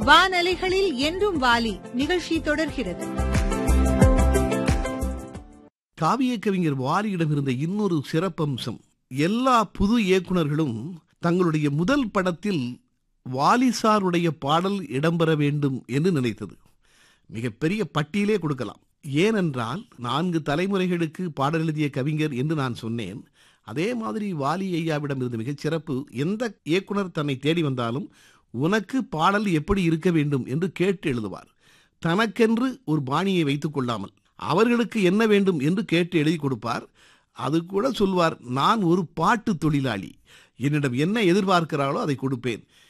வானலைகளில் என்றும் வாலி நிகழ்ச்சி தொடர்கிறது காவிய கவிஞர் வாலியிடம் இருந்த இன்னொரு சிறப்பம்சம் எல்லா புது இயக்குனர்களும் தங்களுடைய முதல் படத்தில் வாலிசாருடைய பாடல் இடம்பெற வேண்டும் என்று நினைத்தது மிகப்பெரிய பட்டியலே கொடுக்கலாம் ஏனென்றால் நான்கு தலைமுறைகளுக்கு பாடல் எழுதிய கவிஞர் என்று நான் சொன்னேன் அதே மாதிரி வாலி ஐயாவிடம் இருந்த மிகச் சிறப்பு எந்த இயக்குனர் தன்னை தேடி வந்தாலும் உனக்கு பாடல் எப்படி இருக்க வேண்டும் என்று கேட்டு எழுதுவார் தனக்கென்று ஒரு பாணியை வைத்துக் கொள்ளாமல் அவர்களுக்கு என்ன வேண்டும் என்று கேட்டு எழுதி கொடுப்பார் அது கூட சொல்வார் நான் ஒரு பாட்டு தொழிலாளி என்னிடம் என்ன எதிர்பார்க்கிறாளோ அதை கொடுப்பேன்